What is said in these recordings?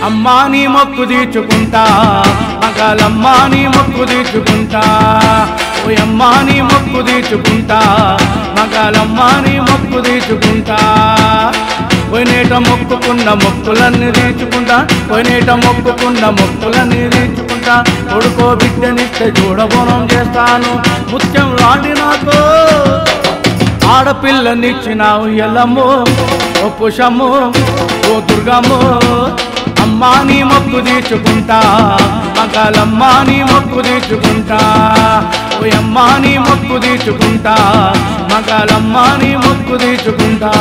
అమ్మా నీ మొక్కు తీర్చుకుంటా మగాలమ్మా నీ మొక్కు తీర్చుకుంటా ఓ అమ్మా నీ మొక్కు తీర్చుకుంటా మగాలమ్మా నీ మొక్కు తీర్చుకుంటా పోయినేట మొక్కుకున్న మొక్కులన్నీ తీర్చుకుంటా పోయినేట మొక్కుకున్న మొక్కులన్నీ తీర్చుకుంటా కొడుకో బిడ్డనిస్తే చూడబోనం చేస్తాను ముత్యం లాంటి నాకు ఆడపిల్లనిచ్చినావు ఎల్లమ్మో ఓ పుషము ఓ దుర్గము అమ్మా నీ మొక్కు తీర్చుకుంటా మగాలమ్మా నీ మొక్కు తీర్చుకుంటా ఓ అమ్మా నీ మొక్కు తీర్చుకుంటా మగాలమ్మా నీ మొక్కు తీర్చుకుంటా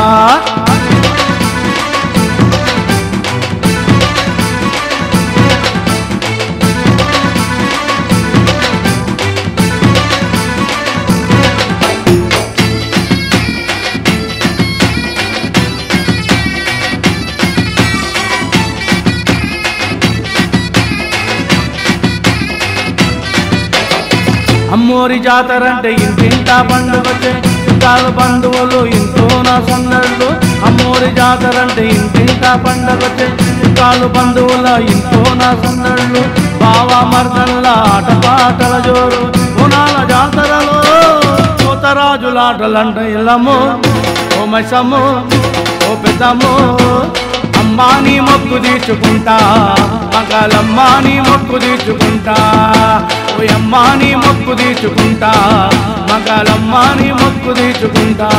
అమ్మోరి జాతరంటే ఇంటింటా పండుగచ్చే చుట్టాలు బంధువులు ఇంట్లో నా సందళ్ళు అమ్మోరి జాతరంటే ఇంటింటా పండుగచ్చే చుట్టాలు బంధువుల ఇంట్లో నా సందళ్ళు బావ మర్దళ్ళ ఆటపాటల జోరు గుణాల జాతరలో కోతరాజులాటలంట ఇల్లము ఓ మైసమ్ము ఓ పెద్దమ్ము అమ్మా నీ మొక్కు తీర్చుకుంటా మగాలమ్మా నీ మొక్కు తీర్చుకుంటా ఓ అమ్మా నీ మొక్కు తీర్చుకుంటా మగాలమ్మా నీ మొక్కు తీర్చుకుంటా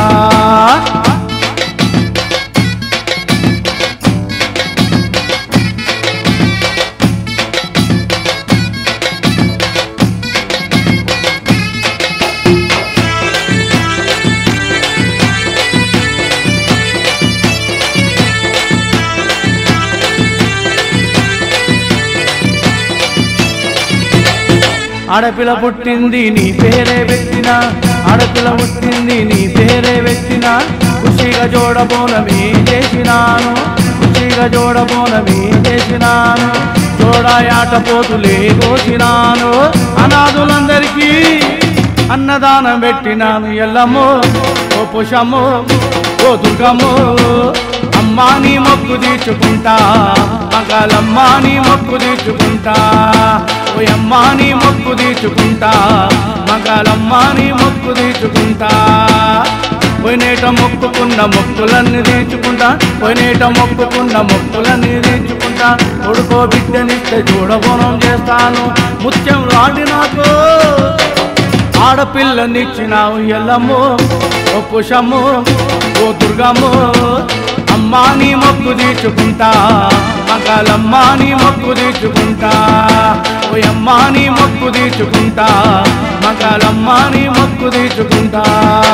ఆడపిల్ల పుట్టింది నీ పేరే పెట్టిన ఆడపిల్ల పుట్టింది నీ పేరే పెట్టిన ఖుషిగా జోడబోనమే చేసినాను ఖుషిగా జోడబోనమే చేసినాను జోడాయాట పోతులే కోసినాను అనాథులందరికీ అన్నదానం పెట్టినాను ఎల్లమ్మో ఓ పుషమ్మో ఓ దుర్గమ్మో అమ్మా నీ మొక్కు తీర్చుకుంటా మగాలమ్మా నీ మొక్కు తీర్చుకుంటా ఓ అమ్మా నీ మొక్కు తీర్చుకుంటా మగాలమ్మా నీ మొక్కు తీర్చుకుంటా పోయినేట మొక్కుకున్న మొక్కులన్నీ తీర్చుకుంటా పోయినేట మొక్కుకున్న మొక్కులన్నీ తీర్చుకుంటా కొడుకో బిడ్డనిస్తే చూడబోనం చేస్తాను ముత్యం లాంటి నాకు ఆడపిల్లనిచ్చినావు ఎల్లమ్మో ఓ పుషము ఓ దుర్గము అమ్మా నీ మొక్కు తీర్చుకుంటా మగాలమ్మా నీ మొక్కు తీర్చుకుంటా ఓ అమ్మా నీ మొక్కు తీర్చుకుంటా మగాలమ్మా నీ మొక్కు తీర్చుకుంటా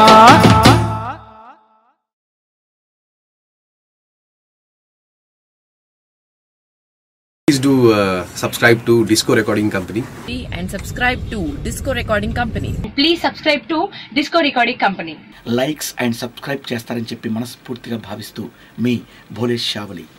Please do uh, subscribe to Disco Recording Company. and subscribe to Disco Recording Company. Please subscribe to Disco Recording Company. Likes and subscribe చేస్తారని చెప్పి మనస్ఫూర్తిగా భావిస్తూ మీ భోలేష్ షావలి